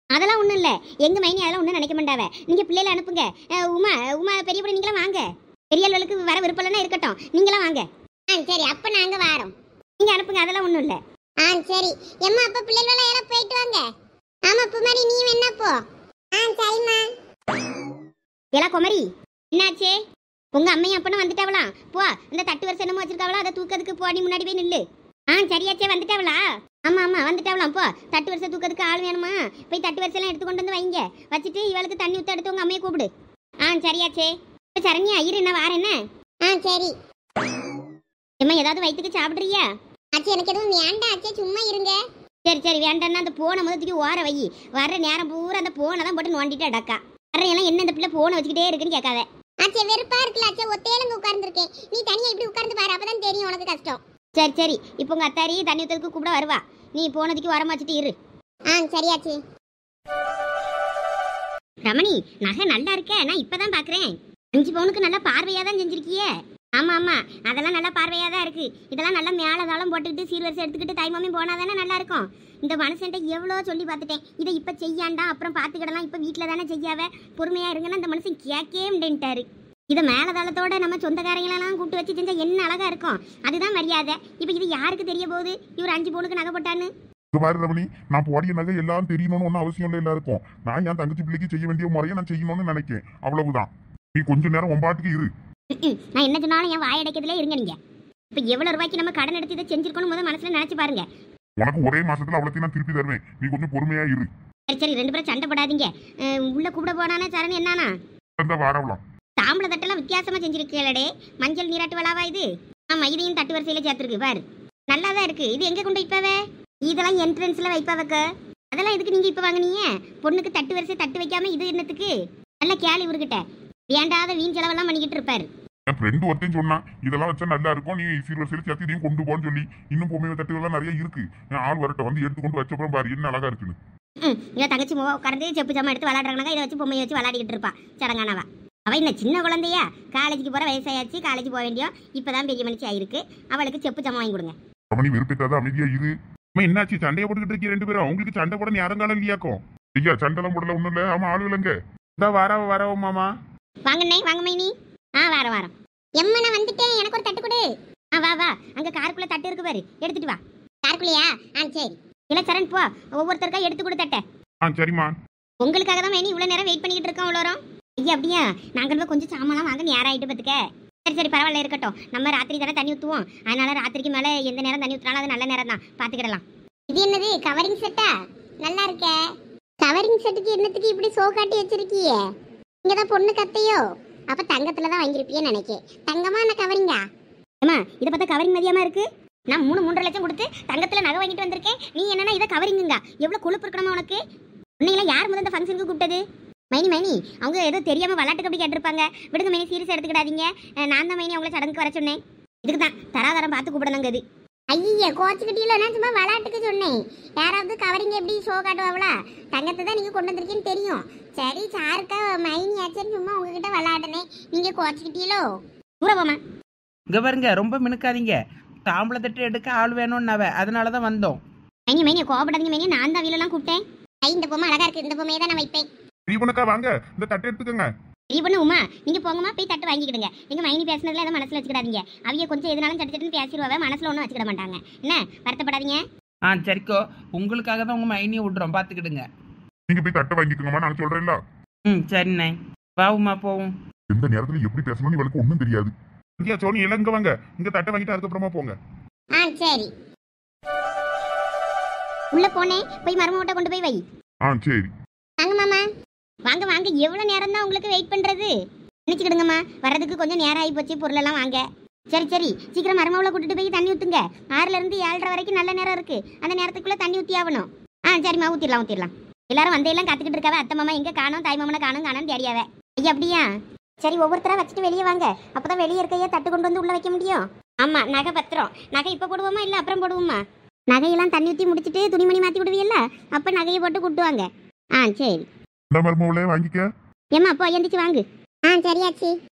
அதெல்லாம் ஒண்ணும் இல்ல எங்க மைனி அதெல்லாம் ஒண்ணும் நினைக்க மாட்டாவ நீங்க பிள்ளைல அனுப்புங்க அஹ் உமா உமா பெரிய பொண்ணு நீங்களாம் வாங்க பெரிய அளவுக்கு வர விருப்பம் இல்லைன்னா இருக்கட்டும் நீங்களாம் வாங்க ஆ சரி அப்ப நாங்க வாரோம் நீங்க அனுப்புங்க அதெல்லாம் ஒண்ணும் இல்ல ஆ சரி எம்மா அப்ப பிள்ளைகள எல்லாம் போயிட்டு வாங்க ஆமா குமாரி நீ என்ன போ ஆ சரிம்மா எலா குமரி என்னாச்சு உங்க அம்மையும் அப்பனும் வந்துட்டாவலாம் போ இந்த தட்டு வருஷம் என்னமோ வச்சிருக்காவளா அதை தூக்கிறதுக்கு போடி முன்னாடி போய் நில்லு ஆ சரியாச்சே வந்துட்டாவளா ஆமா ஆமா வந்துட்டாவலாம் போ தட்டு வருஷம் தூக்கிறதுக்கு ஆள் வேணுமா போய் தட்டு வருஷம் எல்லாம் எடுத்து கொண்டு வந்து வைங்க வச்சுட்டு இவளுக்கு தண்ணி ஊத்த எடுத்து உங்க அம்மையை கூப்பிடு ஆ சரியாச்சே இப்ப சரண்யா இரு என்ன வார என்ன ஆ சரி எம்மா ஏதாவது வயிற்றுக்கு சாப்பிடுறியா ஆச்சு எனக்கு எதுவும் வேண்டாம் ஆச்சே சும்மா இருங்க சரி சரி வேண்டாம்னா அந்த போனை முதத்துக்கு ஓர வை வர்ற நேரம் பூரா அந்த போனை தான் போட்டு நோண்டிட்டு அடக்கா வர்ற எல்லாம் என்ன இந்த பிள்ளை போனை வச்சுக்கிட்டே இருக்குன்னு கேட்காத ஆச்சே வெறுப்பா இருக்குல்ல ஆச்சே ஒத்தையிலங்க உட்கார்ந்துருக்கேன் நீ தனியா இப்படி உட்கார்ந்து பாரு அப்பதான் தெரியும் உனக்கு கஷ்டம் சரி சரி இப்போ உங்க அத்தாரி தண்ணி ஊத்துறதுக்கு கூப்பிட வருவா நீ போனதுக்கு உரம் வச்சுட்டு இரு ஆ சரியாச்சு ரமணி நகை நல்லா இருக்க நான் இப்பதான் பாக்குறேன் அஞ்சு பவுனுக்கு நல்லா பார்வையா தான் செஞ்சிருக்கியே ஆமா ஆமா அதெல்லாம் நல்லா பார்வையா தான் இருக்கு இதெல்லாம் நல்லா மேலதாளம் போட்டுக்கிட்டு சீர்வரிசை எடுத்துக்கிட்டு தாய்மாமே போனா தானே நல்லா இருக்கும் இந்த மனுஷன்ட்ட எவ்வளோ சொல்லி பார்த்துட்டேன் இதை இப்ப செய்யாண்டா அப்புறம் பார்த்துக்கிடலாம் இப்ப வீட்டில் தானே செய்யாவ பொறுமையா இருங்கன்னா இந்த மனுஷன் கேட்கவே முடின்ட்டாரு இதை மேலதாளத்தோட நம்ம சொந்தக்காரங்களெல்லாம் கூப்பிட்டு வச்சு செஞ்சா என்ன அழகா இருக்கும் அதுதான் மரியாதை இப்போ இது யாருக்கு தெரிய போகுது இவர் அஞ்சு பவுனுக்கு நகை போட்டான்னு இந்த மாதிரி ரமணி நான் போடிய நகை எல்லாரும் தெரியணும்னு ஒன்றும் அவசியம் இல்லை எல்லாருக்கும் நான் என் தங்கச்சி பிள்ளைக்கு செய்ய வேண்டிய முறையை நான் செய்யணும்னு நினைக்கிறேன் அவ்வளவுதான் நீ கொஞ்ச நேரம் ஒம்பாட்டுக்கு இரு ம்ம். நான் என்ன சொன்னாலும் என் வாயடைக்கிறதுல இருங்க நீங்க இப்போ எவ்வளவு ரூபாய்க்கு நம்ம கடன் எடுத்து இதை செஞ்சிருக்கணும் முதல் மனசுல நினைச்சு பாருங்க உனக்கு ஒரே மாசத்துல அவ்வளோத்தையும் நான் திருப்பி தருவேன் நீ கொஞ்சம் பொறுமையா இரு சரி சரி ரெண்டு பேரும் சண்டை போடாதீங்க அஹ், உள்ள கூப்பிட போனானே சரண் என்னன்னா அந்த வாரவலாம் தாம்பளை தட்டெல்லாம் வித்தியாசமா செஞ்சிருக்கேளடே மஞ்சள் நீராட்டு விழாவா இது ஆமா இதையும் தட்டு வரிசையில சேர்த்துருக்கு பாரு நல்லா தான் இருக்கு இது எங்க கொண்டு வைப்பாவே இதெல்லாம் என்ட்ரன்ஸ்ல வைப்பாவக்க அதெல்லாம் எதுக்கு நீங்க இப்ப வாங்குனீங்க பொண்ணுக்கு தட்டு வரிசை தட்டு வைக்காம இது என்னத்துக்கு நல்ல கேள்வி இவர்கிட்ட வேண்டாத வீண் செலவெல்லாம் பண்ணிக்கிட்டு இருப்பாரு என் ஃப்ரெண்டு ஒருத்தையும் சொன்னான் இதெல்லாம் வச்சா நல்லா இருக்கும் நீ சீர்வரிசையில் சேர்த்து இதையும் கொண்டு போன்னு சொல்லி இன்னும் பொம்மை தட்டுகள்லாம் நிறைய இருக்கு என் ஆள் வரட்டும் வந்து எடுத்து கொண்டு வச்சப்பறம் பாரு என்ன அழகா இருக்குன்னு ம் இவன் தங்கச்சி முக உட்கார்ந்து செப்பு ஜாமா எடுத்து விளாடுறாங்க இதை வச்சு பொம்மையை வச்சு விளாடிக்கிட்டு இருப்பா சடங்கானவா அவ என்ன சின்ன குழந்தையா காலேஜுக்கு போற வயசாயாச்சு காலேஜ் போக வேண்டியோம் இப்பதான் பெரிய மனுஷி ஆயிருக்கு அவளுக்கு செப்பு ஜாமா வாங்கி கொடுங்க ரமணி வெறுப்பிட்டாத அமைதியா இரு அம்மா, என்னாச்சு சண்டையை போட்டுக்கிட்டு இருக்கீங்க ரெண்டு பேரும் உங்களுக்கு சண்டை போட நேரங்காலம் இல்லையாக்கும் ஐயா சண்டெல்லாம் போடல ஒண்ணும் இல்ல ஆமா ஆளுலங்க இந்த வரவ வரவ மாமா வாங்கண்ணே வாங்க மைனி ஆ வார வாரம் எம்மா நான் வந்துட்டேன் எனக்கு ஒரு தட்டு கொடு ஆ வா வா அங்க காருக்குள்ள தட்டு இருக்கு பாரு எடுத்துட்டு வா காருக்குள்ளயா ஆ சரி இல்ல சரண் போ ஒவ்வொருத்தருக்கா எடுத்து கொடு தட்டை ஆ சரிம்மா உங்களுக்காக தான் மைனி இவ்வளவு நேரம் வெயிட் பண்ணிக்கிட்டு இருக்கோம் இவ்வளோ ஐயா அப்படியா நாங்கள் போய் கொஞ்சம் சாமான்லாம் வாங்க நேரம் ஆயிட்டு பார்த்துக்க சரி சரி பரவாயில்ல இருக்கட்டும் நம்ம ராத்திரி தானே தண்ணி ஊற்றுவோம் அதனால ராத்திரிக்கு மேலே எந்த நேரம் தண்ணி ஊற்றினாலும் அது நல்ல நேரம் தான் பார்த்துக்கிடலாம் இது என்னது கவரிங் செட்டா நல்லா இருக்க கவரிங் செட்டுக்கு என்னத்துக்கு இப்படி சோ காட்டி வச்சிருக்கியே இங்கே தான் பொண்ணு கத்தையோ அப்போ தங்கத்தில் தான் வாங்கியிருப்பியன்னு நினைக்கேன் தங்கமா என்ன கவரிங்கா ஏமா இதை பார்த்தா கவரிங் மதியமா இருக்கு நான் மூணு மூன்றரை லட்சம் கொடுத்து தங்கத்தில் நகை வாங்கிட்டு வந்திருக்கேன் நீ என்னன்னா இதை கவரிங்குங்க எவ்வளோ கொழுப்பு இருக்கணுமா உனக்கு உன்னையெல்லாம் யார் முதல் இந்த ஃபங்க்ஷனுக்கு கூப்பிட்டது மைனி மைனி அவங்க ஏதோ தெரியாம விளாட்டுக்கு அப்படி கேட்டிருப்பாங்க விடுங்க மைனி சீரியஸ் எடுத்துக்கிடாதீங்க அஹ் நான் தான் மைனி அவங்கள சடங்குக்கு வர சொன்னேன் இதுக்கு தான் தராதரம் பார்த்து கூப்பிடணுங்க அது ஐயா கோச்சுக்கிட்டீங்களா நான் சும்மா விளாட்டுக்கு சொன்னேன் யாராவது கவரிங் எப்படி ஷோ காட்டுவாங்களா தங்கத்தை தான் நீங்க கொண்டு வந்திருக்கீன்னு தெரியும் சரி சாருக்கா மைனி ஆச்சுன்னு சும்மா உங்ககிட்ட விளாடுனேன் நீங்க கோச்சுக்கிட்டீங்களோ தூர போமா இங்க பாருங்க ரொம்ப மினுக்காதீங்க தாம்பளை தட்டு எடுக்க ஆள் வேணும்னாவ அதனால தான் வந்தோம் மைனி மைனி கோபப்படாதீங்க மைனி நான் தான் வீலெல்லாம் கூப்பிட்டேன் ஐ இந்த பொம்மை அழகா இருக்கு இந்த பொம்மையை தான் நான் வைப்பேன் தீபனக்கா வாங்க இந்த தட்டை எடுத்துக்கோங்க பெரிய பொண்ணு உமா நீங்க போங்கம்மா போய் தட்டு வாங்கிக்கிடுங்க எங்க மைனி பேசுனதுல எதை மனசுல வச்சுக்கிடாதீங்க அவிய கொஞ்சம் எதுனாலும் சட்டு சட்டுன்னு பேசிடுவாங்க மனசுல ஒன்றும் வச்சுக்கிட மாட்டாங்க என்ன வருத்தப்படாதீங்க ஆ சரிக்கோ உங்களுக்காக தான் உங்கள் மைனியை விட்றோம் பார்த்துக்கிடுங்க நீங்க போய் தட்டை வாங்கிக்கோங்கம்மா நான் சொல்றேன்ல ம் சரிண்ணே வாவுமா போவோம் எந்த நேரத்துல எப்படி பேசணும்னு இவளுக்கு ஒண்ணும் தெரியாது இங்கே சோனி எல்லாம் இங்க வாங்க இங்க தட்டை வாங்கிட்டு அதுக்கப்புறமா போங்க ஆ சரி உள்ள போனேன் போய் மருமகிட்ட கொண்டு போய் வை ஆ சரி வாங்க மாமா வாங்க வாங்க எவ்வளவு நேரம் தான் உங்களுக்கு வெயிட் பண்றது நினைச்சுக்கிடுங்கம்மா வர்றதுக்கு கொஞ்சம் நேரம் ஆகி போச்சு பொருளெல்லாம் வாங்க சரி சரி சீக்கிரம் மருமகளை கூட்டிட்டு போய் தண்ணி ஊத்துங்க ஆறுல இருந்து ஏழரை வரைக்கும் நல்ல நேரம் இருக்கு அந்த நேரத்துக்குள்ள தண்ணி ஊத்தி ஆகணும் ஆ சரிம்மா ஊத்திடலாம் ஊத்திடலாம் எல்லாரும் வந்தையெல்லாம் கத்துக்கிட்டு இருக்காவ அத்தை மாமா எங்க காணோம் தாய் மாமனை காணோம் காணோம் தெரியாவ ஐயா அப்படியா சரி ஒவ்வொருத்தரா வச்சுட்டு வெளியே வாங்க அப்பதான் வெளியே இருக்கையே தட்டு கொண்டு வந்து உள்ள வைக்க முடியும் ஆமா நகை பத்திரம் நகை இப்ப போடுவோமா இல்ல அப்புறம் போடுவோமா நகையெல்லாம் தண்ணி ஊத்தி முடிச்சிட்டு துணிமணி மாத்தி விடுவீல்ல அப்ப நகையை போட்டு கூட்டுவாங்க ஆ சரி இந்த மருமகளே வாங்கிக்க ஏம்மா அப்போ எந்திரிச்சு வாங்கு ஆ சரியாச்சு